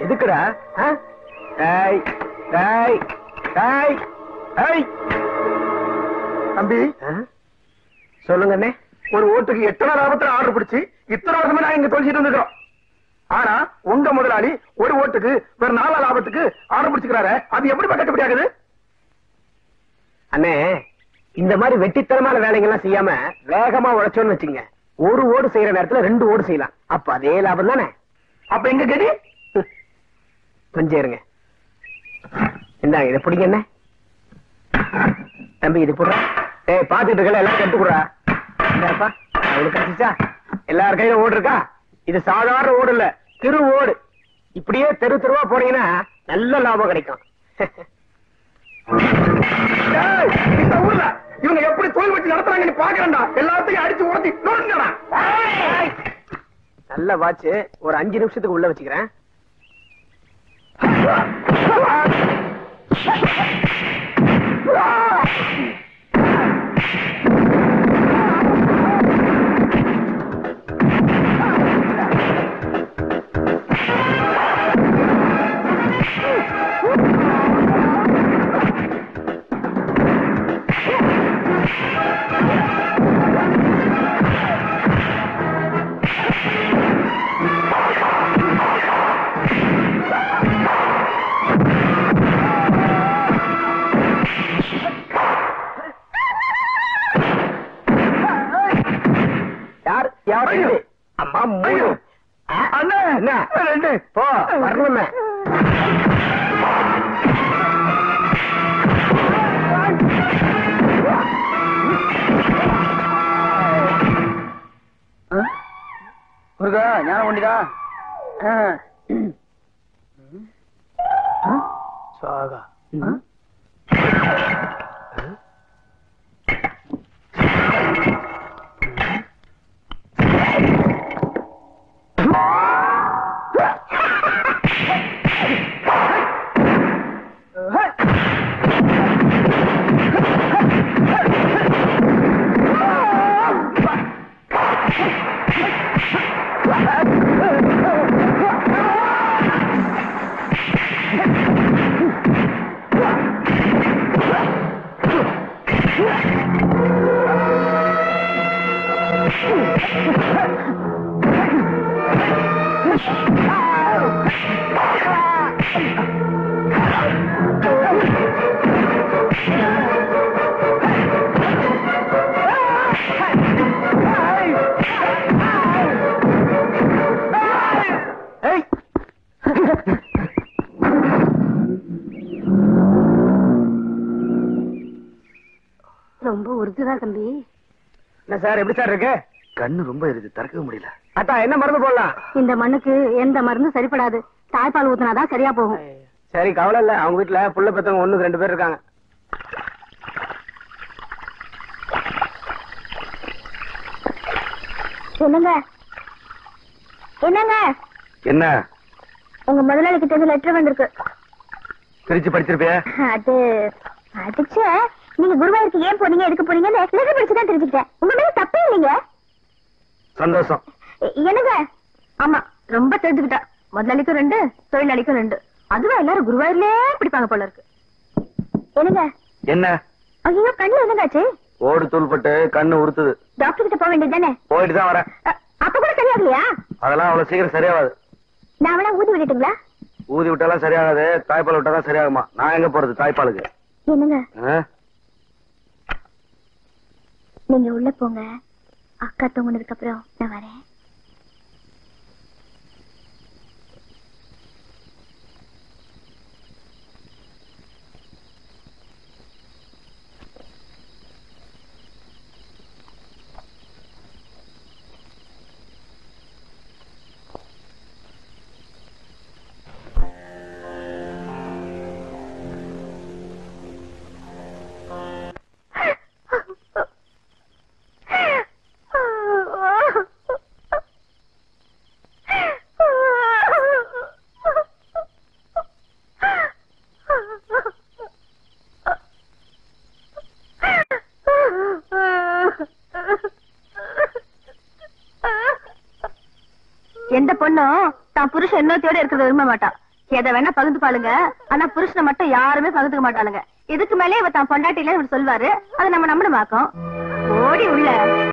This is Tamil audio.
எதுக்குடா ஆ? டேய் டேய் டேய் டேய் தம்பி ஆ? சொல்லுங்க அண்ணே ஒரு ஓட்டுக்கு எத்தனை லாபத்துல ஆர்டர் பிடிச்சு இத்தனை வருஷமா நான் இங்க தொலைச்சிட்டு வந்துக்கிறோம் ஆனா உங்க முதலாளி ஒரு ஓட்டுக்கு வேற நாலு லாபத்துக்கு ஆர்டர் பிடிச்சுக்கிறாரு அது எப்படி கட்டுப்படி ஆகுது அண்ணே இந்த மாதிரி வெட்டித்தனமான வேலைங்கெல்லாம் செய்யாம வேகமா உழைச்சோன்னு வச்சுங்க ஒரு ஓடு செய்யற நேரத்துல ரெண்டு ஓடு செய்யலாம் அப்ப அதே லாபம் தானே அப்ப எங்க கடி கொஞ்சம் இருங்க இந்தாங்க இதை பிடிங்க என்ன தம்பி இது போடுறா ஏய் பாத்துட்டு இருக்கல எல்லாம் கட்டு கொடுறா இந்தாப்பா அவளுக்கு கிடைச்சிச்சா எல்லார் கையில ஓடு இருக்கா இது சாதாரண ஓடு இல்ல திரு ஓடு இப்படியே தெரு தெருவா போனீங்கன்னா நல்ல லாபம் கிடைக்கும் ஏய், இந்த ஊர்ல இவங்க எப்படி தொழில் வச்சு நடத்துறாங்கன்னு பாக்குறேன்டா எல்லாத்தையும் அடிச்சு உடச்சி நோண்டுங்கடா ஏய், நல்ல வாட்ச் ஒரு அஞ்சு நிமிஷத்துக்கு உள்ள வச்சுக்கிறேன் யார் யார் ஐயோ. இது? அம்மா மூணு ஆ, அண்ணே என்ன ரெண்டு போ வரணுமே முருகா ஞானம் ஒண்டிதா சாகா ஏய் ரொம்ப உறுதிதான் தம்பி என்ன சார் எப்படி சார் இருக்கு கண்ணு ரொம்ப இருக்கு திறக்கவே முடியல அத்தா என்ன மருந்து போடலாம் இந்த மண்ணுக்கு எந்த மருந்தும் சரிப்படாது தாய்ப்பால் ஊத்துனாதான் சரியா போகும் சரி கவலை இல்ல அவங்க வீட்டுல புள்ள பெத்தவங்க ஒண்ணுக்கு ரெண்டு பேர் இருக்காங்க என்னங்க என்னங்க என்ன உங்க முதலாளி கிட்ட இருந்து லெட்டர் வந்திருக்கு பிரிச்சு படிச்சிருப்பிய அது அதுச்சு நீங்க குருவாயூருக்கு ஏன் போனீங்க எதுக்கு போனீங்கன்னு லெட்டர் படிச்சு தான் தெரிஞ்சுக்கிட்டேன் உங்க மேல தப்பே இல்லைங்க சந்தோஷம் எ- என்னங்க ஆமா ரொம்ப தெரிஞ்சுக்கிட்டா முதலாளிக்கும் ரெண்டு தொழிலாளிக்கும் ரெண்டு அதுவா எல்லாரும் குருவாயூர்லயே பிடிப்பாங்க போல இருக்கு என்னங்க என்ன ஐயோ கண்ணுல என்னங்காச்சு ஓடு தூள்பட்டு கண்ணு உறுத்துது டாக்டர் கிட்ட போக வேண்டியது தானே போயிட்டு தான் வரேன் அப்ப கூட சரியாகலையா அதெல்லாம் அவ்வளவு சீக்கிரம் சரியாகாது நான் வேணா ஊதி விட்டுட்டுங்களா ஊதி விட்டாலாம் சரியாகாது தாய்ப்பால் விட்டாதான் சரியாகுமா நான் எங்க போறது தாய்ப்பாலுக்கு என்னங்க ஆ? நீங்க உள்ள போங்க அக்கா தூங்குனதுக்கு அப்புறம் நான் வரேன் எந்த பொண்ணும் தான் புருஷன் இன்னொருத்தையோட இருக்கிறத விரும்ப மாட்டா எதை வேணா பகிர்ந்து பாளுங்க ஆனா புருஷனை மட்டும் யாருமே பகிர்ந்துக்க மாட்டாளுங்க இதுக்கு மேலே இவ தான் பொண்டாட்டில இவர் சொல்வாரு அதை நம்ம நம்பணுமாக்கும் ஓடி உள்ள